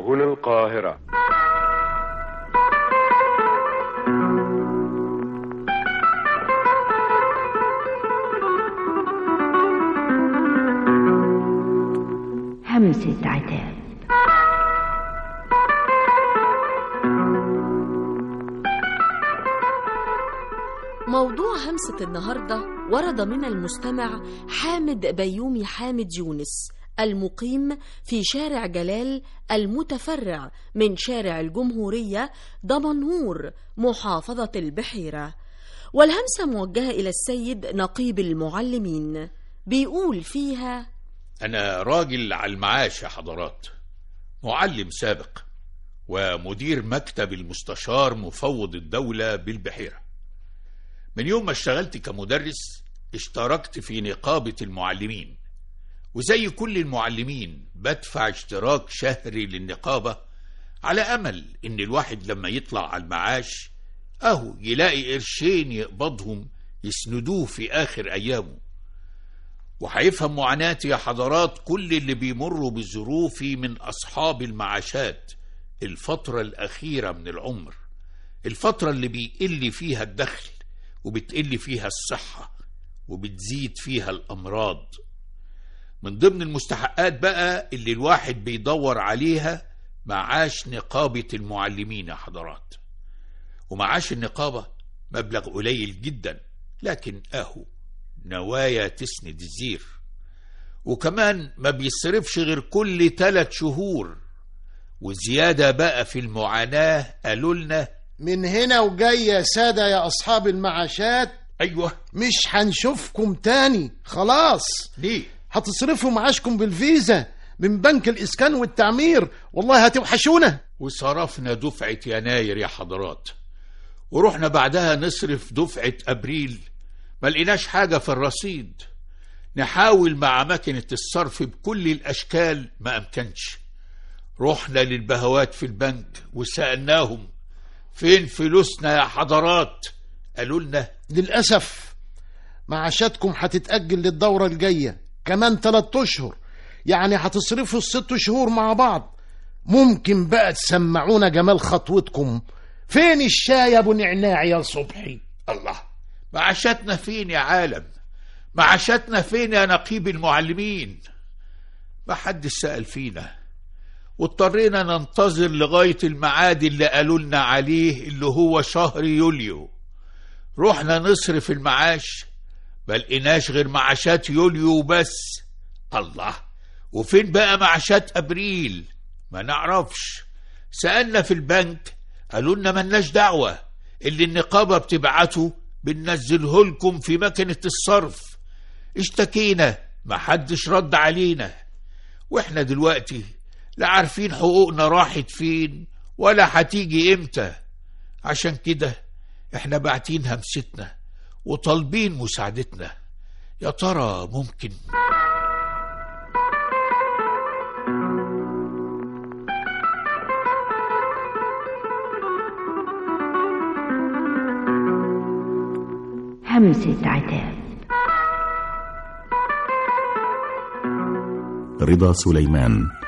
هنا القاهرة همسة عتاب موضوع همسة النهاردة ورد من المستمع حامد بيومي حامد يونس المقيم في شارع جلال المتفرع من شارع الجمهورية دمنهور محافظة البحيرة والهمسة موجهة إلى السيد نقيب المعلمين بيقول فيها أنا راجل على المعاش يا حضرات معلم سابق ومدير مكتب المستشار مفوض الدولة بالبحيرة من يوم ما اشتغلت كمدرس اشتركت في نقابة المعلمين وزي كل المعلمين بدفع اشتراك شهري للنقابة على أمل إن الواحد لما يطلع على المعاش أهو يلاقي قرشين يقبضهم يسندوه في آخر أيامه وهيفهم معاناتي يا حضرات كل اللي بيمروا بظروفي من أصحاب المعاشات الفترة الأخيرة من العمر الفترة اللي بيقل فيها الدخل وبتقل فيها الصحة وبتزيد فيها الأمراض من ضمن المستحقات بقى اللي الواحد بيدور عليها معاش نقابة المعلمين يا حضرات ومعاش النقابة مبلغ قليل جدا لكن أهو نوايا تسند الزير وكمان ما بيصرفش غير كل ثلاث شهور وزيادة بقى في المعاناة قالوا لنا من هنا وجاي يا سادة يا أصحاب المعاشات أيوة مش هنشوفكم تاني خلاص ليه هتصرفوا معاشكم بالفيزا من بنك الإسكان والتعمير والله هتوحشونا وصرفنا دفعة يناير يا حضرات ورحنا بعدها نصرف دفعة أبريل ما لقيناش حاجة في الرصيد نحاول مع مكنة الصرف بكل الأشكال ما أمكنش رحنا للبهوات في البنك وسألناهم فين فلوسنا يا حضرات قالوا لنا للأسف معاشاتكم هتتأجل للدورة الجاية كمان تلات أشهر يعني هتصرفوا الست شهور مع بعض ممكن بقى تسمعونا جمال خطوتكم فين الشاي يا ابو نعناع يا صبحي الله معاشاتنا فين يا عالم معاشاتنا فين يا نقيب المعلمين ما حد سأل فينا واضطرينا ننتظر لغاية الميعاد اللي قالوا لنا عليه اللي هو شهر يوليو رحنا نصرف المعاش ما لقيناش غير معاشات يوليو وبس الله وفين بقى معاشات ابريل ما نعرفش سألنا في البنك قالوا لنا ملناش دعوة اللي النقابة بتبعته بننزله لكم في مكنة الصرف اشتكينا ما حدش رد علينا واحنا دلوقتي لا عارفين حقوقنا راحت فين ولا هتيجي امتى عشان كده احنا باعتين همستنا وطالبين مساعدتنا يا ترى ممكن همسة عتاب رضا سليمان